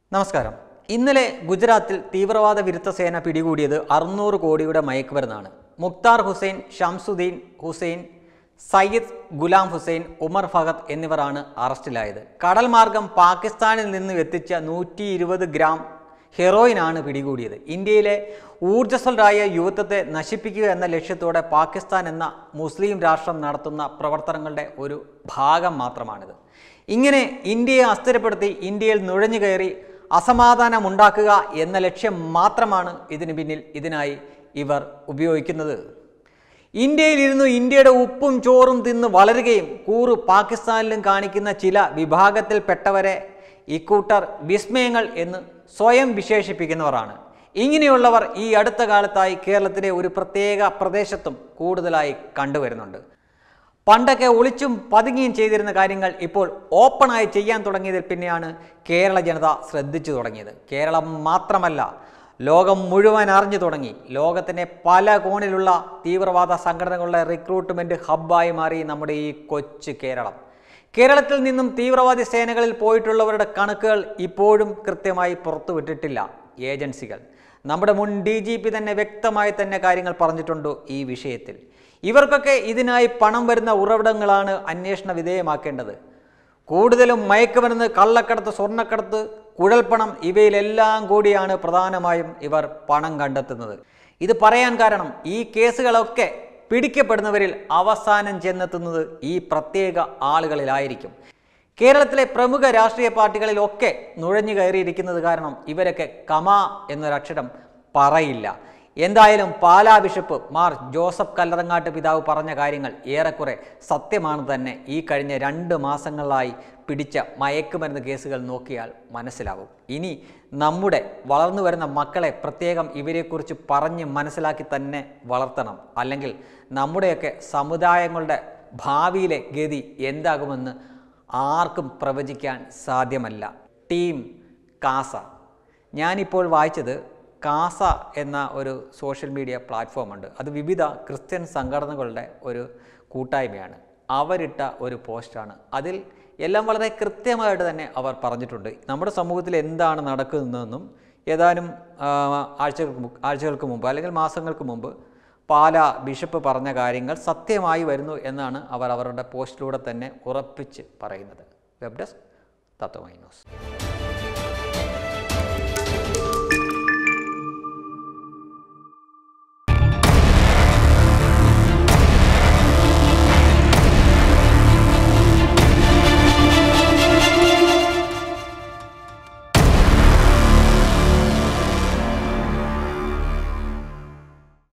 നമസ്കാരം ഇന്നലെ ഗുജറാത്തിൽ തീവ്രവാദ വിരുദ്ധ സേന പിടികൂടിയത് അറുന്നൂറ് കോടിയുടെ മയക്കുമരുന്നാണ് മുക്താർ ഹുസൈൻ ഷംസുദ്ദീൻ ഹുസൈൻ സയ്യിദ് ഗുലാം ഹുസൈൻ ഉമർ ഫഹദ് എന്നിവരാണ് അറസ്റ്റിലായത് കടൽ മാർഗം പാകിസ്ഥാനിൽ നിന്ന് എത്തിച്ച നൂറ്റി ഇരുപത് ഗ്രാം ഹെറോയിനാണ് പിടികൂടിയത് ഇന്ത്യയിലെ ഊർജ്ജസ്വലരായ യുവത്വത്തെ നശിപ്പിക്കുക എന്ന ലക്ഷ്യത്തോടെ പാകിസ്ഥാൻ എന്ന മുസ്ലിം രാഷ്ട്രം നടത്തുന്ന പ്രവർത്തനങ്ങളുടെ ഒരു ഭാഗം മാത്രമാണിത് ഇങ്ങനെ ഇന്ത്യയെ അസ്ഥിരപ്പെടുത്തി ഇന്ത്യയിൽ നുഴഞ്ഞു കയറി അസമാധാനം ഉണ്ടാക്കുക എന്ന ലക്ഷ്യം മാത്രമാണ് ഇതിന് പിന്നിൽ ഇതിനായി ഇവർ ഉപയോഗിക്കുന്നത് ഇന്ത്യയിലിരുന്ന് ഇന്ത്യയുടെ ഉപ്പും ചോറും തിന്ന് വളരുകയും കൂറ് പാകിസ്ഥാനിലും കാണിക്കുന്ന ചില വിഭാഗത്തിൽപ്പെട്ടവരെ ഇക്കൂട്ടർ വിസ്മയങ്ങൾ എന്ന് സ്വയം വിശേഷിപ്പിക്കുന്നവരാണ് ഇങ്ങനെയുള്ളവർ ഈ അടുത്ത കാലത്തായി കേരളത്തിലെ ഒരു പ്രത്യേക പ്രദേശത്തും കൂടുതലായി കണ്ടുവരുന്നുണ്ട് പണ്ടൊക്കെ ഒളിച്ചും പതുങ്ങിയും ചെയ്തിരുന്ന കാര്യങ്ങൾ ഇപ്പോൾ ഓപ്പണായി ചെയ്യാൻ തുടങ്ങിയതിൽ പിന്നെയാണ് കേരള ജനത ശ്രദ്ധിച്ചു തുടങ്ങിയത് കേരളം മാത്രമല്ല ലോകം മുഴുവൻ അറിഞ്ഞു തുടങ്ങി ലോകത്തിൻ്റെ പല കോണിലുള്ള തീവ്രവാദ സംഘടനകളുടെ റിക്രൂട്ട്മെൻറ്റ് ഹബ്ബായി മാറി നമ്മുടെ ഈ കൊച്ചു കേരളം കേരളത്തിൽ നിന്നും തീവ്രവാദി സേനകളിൽ പോയിട്ടുള്ളവരുടെ കണക്കുകൾ ഇപ്പോഴും കൃത്യമായി പുറത്തുവിട്ടിട്ടില്ല ഏജൻസികൾ നമ്മുടെ മുൻ ഡി ജി പി തന്നെ വ്യക്തമായി തന്നെ കാര്യങ്ങൾ പറഞ്ഞിട്ടുണ്ട് ഈ വിഷയത്തിൽ ഇവർക്കൊക്കെ ഇതിനായി പണം വരുന്ന ഉറവിടങ്ങളാണ് അന്വേഷണ വിധേയമാക്കേണ്ടത് കൂടുതലും മയക്കുമരുന്ന് കള്ളക്കടത്ത് സ്വർണ്ണക്കടത്ത് കുഴൽപ്പണം ഇവയിലെല്ലാം കൂടിയാണ് പ്രധാനമായും ഇവർ പണം കണ്ടെത്തുന്നത് ഇത് പറയാൻ കാരണം ഈ കേസുകളൊക്കെ പിടിക്കപ്പെടുന്നവരിൽ അവസാനം ചെന്നെത്തുന്നത് ഈ പ്രത്യേക ആളുകളിലായിരിക്കും കേരളത്തിലെ പ്രമുഖ രാഷ്ട്രീയ പാർട്ടികളിലൊക്കെ നുഴഞ്ഞു കയറിയിരിക്കുന്നത് കാരണം ഇവരൊക്കെ കമ എന്നൊരക്ഷരം പറയില്ല എന്തായാലും പാലാ ബിഷപ്പ് മാർ ജോസഫ് കല്ലറങ്ങാട്ട് പിതാവ് പറഞ്ഞ കാര്യങ്ങൾ ഏറെക്കുറെ സത്യമാണ് തന്നെ ഈ കഴിഞ്ഞ രണ്ട് മാസങ്ങളായി പിടിച്ച മയക്കുമരുന്ന് കേസുകൾ നോക്കിയാൽ മനസ്സിലാവും ഇനി നമ്മുടെ വളർന്നു വരുന്ന മക്കളെ പ്രത്യേകം ഇവരെക്കുറിച്ച് പറഞ്ഞ് മനസ്സിലാക്കി തന്നെ വളർത്തണം അല്ലെങ്കിൽ നമ്മുടെയൊക്കെ സമുദായങ്ങളുടെ ഭാവിയിലെ ഗതി എന്താകുമെന്ന് ആർക്കും പ്രവചിക്കാൻ സാധ്യമല്ല ടീം കാസ ഞാനിപ്പോൾ വായിച്ചത് കാസ എന്ന ഒരു സോഷ്യൽ മീഡിയ പ്ലാറ്റ്ഫോം ഉണ്ട് അത് വിവിധ ക്രിസ്ത്യൻ സംഘടനകളുടെ ഒരു കൂട്ടായ്മയാണ് അവരിട്ട ഒരു പോസ്റ്റാണ് അതിൽ എല്ലാം വളരെ കൃത്യമായിട്ട് തന്നെ അവർ പറഞ്ഞിട്ടുണ്ട് നമ്മുടെ സമൂഹത്തിൽ എന്താണ് നടക്കുന്നതെന്നും ഏതാനും ആ, ആഴ്ചകൾക്ക് മു- ആഴ്ചകൾക്ക് മുമ്പ് അല്ലെങ്കിൽ മാസങ്ങൾക്ക് മുമ്പ് പാല ബിഷപ്പ് പറഞ്ഞ കാര്യങ്ങൾ സത്യമായി വരുന്നു എന്നാണ് അവർ അവരുടെ പോസ്റ്റിലൂടെ തന്നെ ഉറപ്പിച്ച് പറയുന്നത് വെബ് ഡെസ്ക് തത്വമൈ ന്യൂസ്